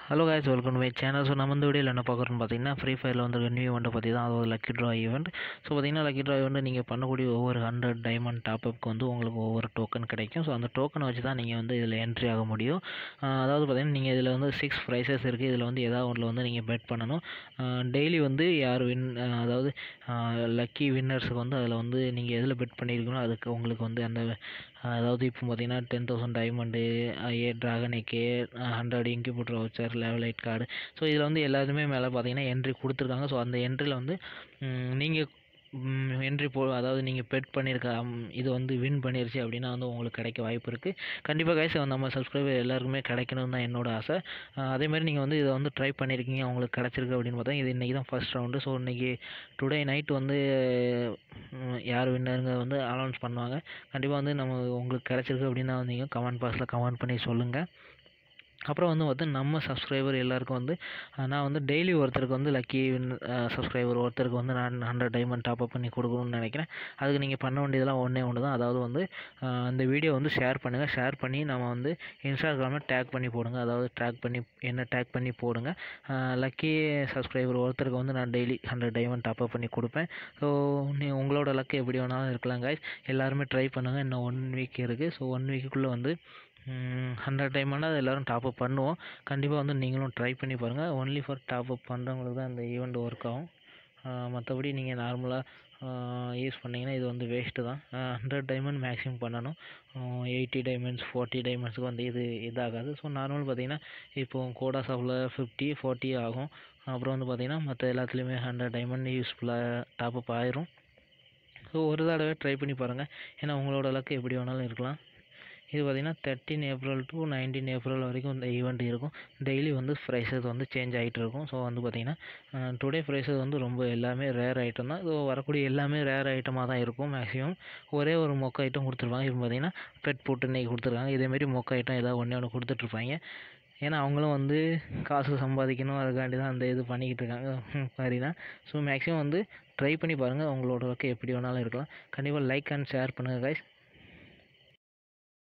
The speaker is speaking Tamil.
hello guys welcome my channel so நம்ம இந்த வீடியோவில் என்ன பார்க்குறோன்னு பார்த்தீங்கன்னா ஃப்ரீ ஃபயரில் வந்து நியூ ஈவெண்ட்டை பற்றி தான் அதாவது லக்கி ட்ரா ஈவெண்ட் ஸோ பார்த்தீங்கன்னா லக்கி ட்ரா ஈவெண்ட் நீங்கள் பண்ணக்கூடிய ஒவ்வொரு ஹண்ட்ரட் டைமண்ட் டாப்அப்க்கு வந்து உங்களுக்கு ஒவ்வொரு டோக்கன் கிடைக்கும் ஸோ அந்த டோக்கனை வச்சு தான் நீங்கள் வந்து இதில் என்ட்ரி ஆக முடியும் ஆஹ் அதாவது பார்த்தீங்கன்னா நீங்கள் இதில் வந்து சிக்ஸ் ப்ரைஸஸ் இருக்குது இதில் வந்து ஏதாவது ஒன்றில் வந்து நீங்கள் பெட் பண்ணணும் டெய்லி வந்து யார் வின் அதாவது லக்கி வின்னர்ஸுக்கு வந்து அதில் வந்து நீங்கள் எதில் பெட் பண்ணியிருக்கீங்களோ அதுக்கு உங்களுக்கு வந்து அந்த ஆஹ் அதாவது இப்போ பார்த்தீங்கன்னா ten thousand diamond a dragon AK hundred incubator voucher level eight card so இதில் வந்து எல்லாருமே மேலே பார்த்தீங்கன்னா என்ட்ரி கொடுத்துருக்காங்க ஸோ அந்த என்ட்ரியில் வந்து நீங்கள் என்ட்ரி போ அதாவது நீங்கள் பெட் பண்ணியிருக்க அம், இது வந்து வின் பண்ணிருச்சு அப்படின்னா வந்து உங்களுக்கு கிடைக்க வாய்ப்பு இருக்குது கண்டிப்பாக கைஸ் நம்ம சப்ஸ்கிரைபர் எல்லாருக்குமே கிடைக்கணும்னு தான் என்னோட ஆசை ஆஹ் அதே மாதிரி நீங்கள் வந்து இதை வந்து ட்ரை பண்ணியிருக்கீங்க உங்களுக்கு கிடச்சிருக்கு அப்படின்னு பார்த்தா இது இன்றைக்கி தான் ஃபர்ஸ்ட் ரவுண்டு ஸோ இன்றைக்கி டுடே நைட் வந்து ம், யார் வின்னருங்க வந்து அனௌன்ஸ் பண்ணுவாங்க கண்டிப்பாக வந்து நம்ம உங்களுக்கு கிடச்சிருக்கு அப்படின்னா நீங்கள் கமெண்ட் பாக்ஸில் கமெண்ட் பண்ணி சொல்லுங்கள் அப்புறம் வந்து பார்த்து நம்ம சப்ஸ்கிரைபர் எல்லாருக்கும் வந்து அஹ், நான் வந்து டெய்லி ஒருத்தருக்கு வந்து லக்கி சப்ஸ்கிரைபர் ஒருத்தருக்கு வந்து நான் ஹண்ட்ரட் டைமண்ட் டாப் அப் பண்ணி கொடுக்கணும்னு நினைக்கிறேன் அதுக்கு நீங்கள் பண்ண வேண்டியதெல்லாம் ஒன்றே ஒன்று தான் அதாவது வந்து அஹ், இந்த வீடியோ வந்து ஷேர் பண்ணுங்கள் ஷேர் பண்ணி நம்ம வந்து இன்ஸ்டாகிராமில் டேக் பண்ணி போடுங்க அதாவது டேக் பண்ணி என்ன டேக் பண்ணி போடுங்க லக்கி சப்ஸ்கிரைபர் ஒருத்தருக்கு வந்து நான் daily hundred diamond top up பண்ணி கொடுப்பேன் ஸோ நீ உங்களோட லக்கு எப்படி வேணாலும் இருக்கலாம் guys எல்லாருமே ட்ரை பண்ணுங்கள் இன்னும் ஒன் வீக் இருக்குது ஸோ ஒன் வீக்குள்ளே வந்து ஹண்ட்ரட் டைமண்ட் அது எல்லோரும் டாப் அப் பண்ணுவோம் கண்டிப்பாக வந்து நீங்களும் ட்ரை பண்ணி பாருங்கள் ஒன்லி ஃபார் டாப் அப் பண்ணுறவங்களுக்கு தான் இந்த ஈவெண்ட் ஒர்க் ஆகும் மற்றபடி நீங்கள் நார்மலாக யூஸ் பண்ணிங்கன்னா இது வந்து வேஸ்ட்டு தான் ஹண்ட்ரட் டைமண்ட் மேக்ஸிமம் பண்ணணும் எயிட்டி டைமண்ட்ஸ் ஃபார்ட்டி டைமண்ட்ஸுக்கு வந்து இது இதாகாது ஸோ நார்மல் பார்த்தீங்கன்னா இப்போ கோடா ஷாப்பில் ஃபிஃப்டி ஃபார்ட்டி ஆகும் அப்புறம் வந்து பார்த்தீங்கன்னா மற்ற எல்லாத்துலேயுமே ஹண்ட்ரட் டைமண்ட் யூஸ்ஃபுல்லாக டாப் அப் ஆயிரும் ஸோ ஒரு தடவை ட்ரை பண்ணி பாருங்கள் ஏன்னா உங்களோட லக்கு எப்படி வேணாலும் இருக்கலாம் இது பார்த்திங்கன்னா thirteen April to nineteen April வரைக்கும் இந்த ஈவெண்ட் இருக்கும் டெய்லி வந்து ப்ரைஸஸ் வந்து சேஞ்ச் ஆகிட்டு இருக்கும் ஸோ வந்து பார்த்திங்கன்னா டுடே ப்ரைஸஸ் வந்து ரொம்ப எல்லாமே ரேர் ஐட்டம் தான் ஸோ வரக்கூடிய எல்லாமே ரேர் ஐட்டமாக தான் இருக்கும் மேக்ஸிமம் ஒரே ஒரு மொக்க ஐட்டம் கொடுத்துருப்பாங்க இப்போ பார்த்திங்கன்னா பெட் போட்டு இன்றைக்கி கொடுத்துருக்காங்க இதேமாரி மொக்க ஐட்டம் ஏதாவது ஒன்றே ஒன்று கொடுத்துட்ருப்பாங்க ஏன்னா அவங்களும் வந்து காசு சம்பாதிக்கணும் அதுக்காண்டி தான் அந்த இது பண்ணிக்கிட்டு இருக்காங்க மாதிரினா ஸோ மேக்ஸிமம் வந்து ட்ரை பண்ணி பாருங்கள் உங்களோட ஒர்க்கு எப்படி வேணாலும் இருக்கலாம் கண்டிப்பாக லைக் அண்ட் ஷேர் பண்ணுங்கள் கைஸ்